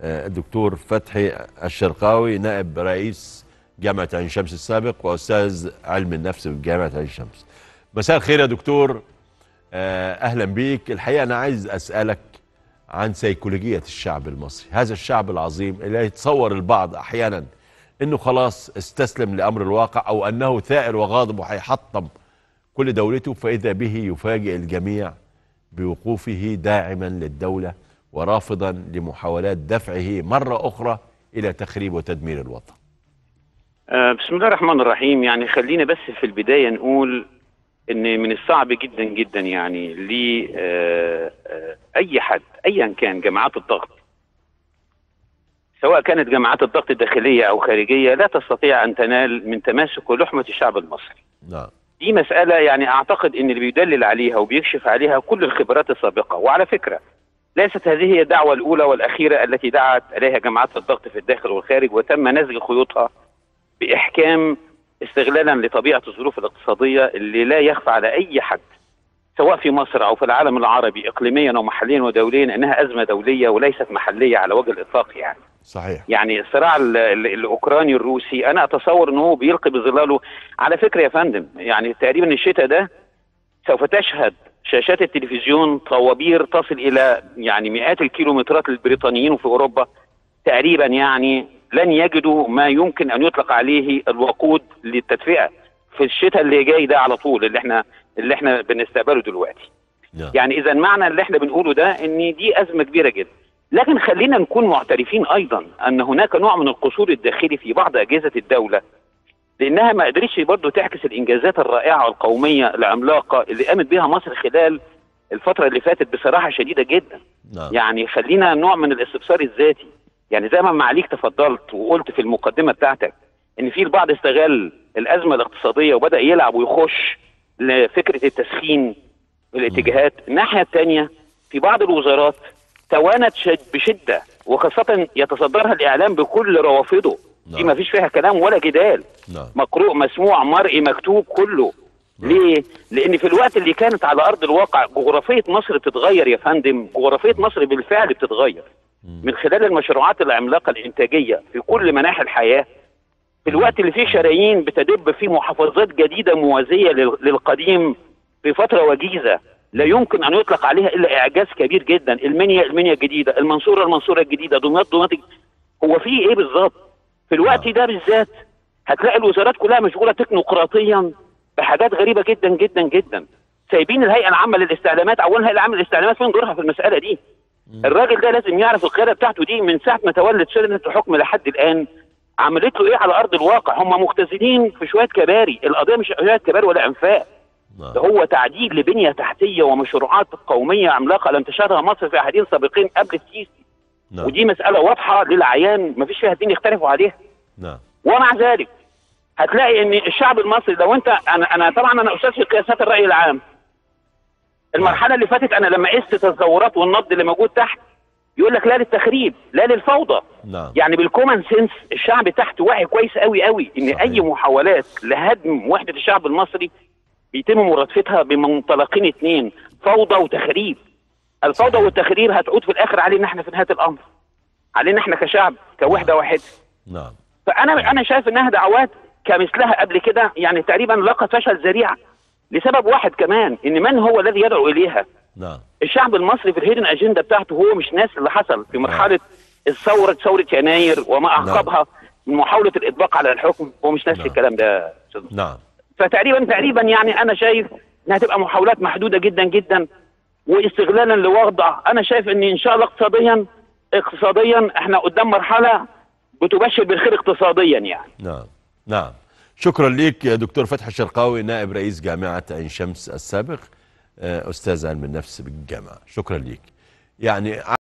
آه، الدكتور فتحي الشرقاوي نائب رئيس جامعة عين شمس السابق وأستاذ علم النفس بجامعة عين شمس مساء الخير يا دكتور آه، أهلا بيك الحقيقة أنا عايز أسألك عن سيكولوجية الشعب المصري هذا الشعب العظيم اللي يتصور البعض أحيانا أنه خلاص استسلم لأمر الواقع أو أنه ثائر وغاضب وهيحطم كل دولته فإذا به يفاجئ الجميع بوقوفه داعما للدولة ورافضا لمحاولات دفعه مرة أخرى إلى تخريب وتدمير الوطن آه، بسم الله الرحمن الرحيم يعني خلينا بس في البداية نقول ان من الصعب جدا جدا يعني ل آه، آه، اي حد ايا كان جماعات الضغط سواء كانت جماعات الضغط الداخلية او خارجية لا تستطيع ان تنال من تماسك ولحمة الشعب المصري نعم دي مسألة يعني أعتقد أن اللي بيدلل عليها وبيكشف عليها كل الخبرات السابقة وعلى فكرة ليست هذه هي الدعوة الأولى والأخيرة التي دعت عليها جماعات الضغط في الداخل والخارج وتم نزج خيوطها بإحكام استغلالا لطبيعة الظروف الاقتصادية اللي لا يخفى على أي حد سواء في مصر أو في العالم العربي إقليميا ومحليا ودوليا أنها أزمة دولية وليست محلية على وجه الإطلاق يعني صحيح يعني الصراع ال- ال- الاوكراني الروسي انا اتصور ان هو بيلقي بظلاله على فكره يا فندم يعني تقريبا الشتاء ده سوف تشهد شاشات التلفزيون طوابير تصل الى يعني مئات الكيلومترات للبريطانيين في اوروبا تقريبا يعني لن يجدوا ما يمكن ان يطلق عليه الوقود للتدفئه في الشتاء اللي جاي ده على طول اللي احنا اللي احنا بنستقبله دلوقتي نعم يعني اذا معنى اللي احنا بنقوله ده ان دي ازمه كبيره جدا لكن خلينا نكون معترفين ايضا ان هناك نوع من القصور الداخلي في بعض اجهزه الدوله لانها ما قدرتش برضه تعكس الانجازات الرائعه والقوميه العملاقه اللي قامت بها مصر خلال الفتره اللي فاتت بصراحه شديده جدا نعم يعني خلينا نوع من الاستبصار الذاتي يعني زي ما معاليك تفضلت وقلت في المقدمه بتاعتك ان في البعض استغل الازمه الاقتصاديه وبدا يلعب ويخش لفكره التسخين الاتجاهات الناحيه الثانيه في بعض الوزارات توانت شد بشده وخاصه يتصدرها الاعلام بكل روافضه دي نعم. ما فيش فيها كلام ولا جدال نعم مقروء مسموع مرئي مكتوب كله ليه؟ لأن في الوقت اللي كانت على أرض الواقع جغرافية مصر بتتغير يا فندم، جغرافية مصر بالفعل بتتغير من خلال المشروعات العملاقة الإنتاجية في كل مناحي الحياة في الوقت اللي فيه شرايين بتدب فيه محافظات جديدة موازية لل- للقديم في فترة وجيزة لا يمكن أن يطلق عليها إلا إعجاز كبير جدا المنيا المنيا الجديدة المنصورة المنصورة الجديدة دمياط دمياط الج- هو في إيه بالظبط؟ في الوقت نعم. ده بالذات هتلاقي الوزارات كلها مشغولة تكنوقراطيا بحاجات غريبة جدا جدا جدا سايبين الهيئة العامة للاستعلامات أولا الهيئة العامة للاستعلامات فين دورها في المسألة دي؟ الراجل ده لازم يعرف القيادة بتاعته دي من ساعة ما تولد سلطة الحكم لحد الآن عملت له ايه على ارض الواقع هم مختزلين في شويه كباري القضيه مش شويه كباري ولا انفاق نعم ده هو تعديل لبنيه تحتيه ومشروعات قوميه عملاقه لم تشهدها مصر في عهدين سابقين قبل السيسي نعم ودي مساله واضحه للعيان مفيش فيها اتنين يختلفوا عليها نعم ومع ذلك هتلاقي ان الشعب المصري لو انت انا انا طبعا انا استاذ في قياسات الراي العام المرحله اللي فاتت انا لما قست التظاهرات والنبض اللي موجود تحت يقول لك لا للتخريب لا للفوضى نعم يعني بالكومن سنس الشعب تحت واعي كويس قوي قوي ان صحيح. اي محاولات لهدم وحده الشعب المصري بيتم مرادفتها بمنطلقين اثنين فوضى وتخريب الفوضى صحيح. والتخريب هتعود في الاخر علينا احنا في نهايه الامر علينا احنا كشعب كوحده واحده نعم فانا انا شايف انها دعوات كمثلها قبل كده يعني تقريبا لقت فشل ذريع لسبب واحد كمان ان من هو الذي يدعو اليها نعم الشعب المصري في الهيدن اجنده بتاعته هو مش ناس اللي حصل في مرحله الثوره ثوره يناير وما اعقبها من محاوله الاطباق على الحكم هو مش ناس نعم. الكلام ده يا أستاذ. نعم فتقريبا تقريبا يعني انا شايف انها تبقى محاولات محدوده جدا جدا واستغلالا لوضع انا شايف ان ان شاء الله اقتصاديا اقتصاديا احنا قدام مرحله بتبشر بالخير اقتصاديا يعني نعم نعم شكرا ليك يا دكتور فتحي الشرقاوي نائب رئيس جامعة عين شمس السابق آه، أستاذ علم النفس بالجامعة شكرا ليك يعني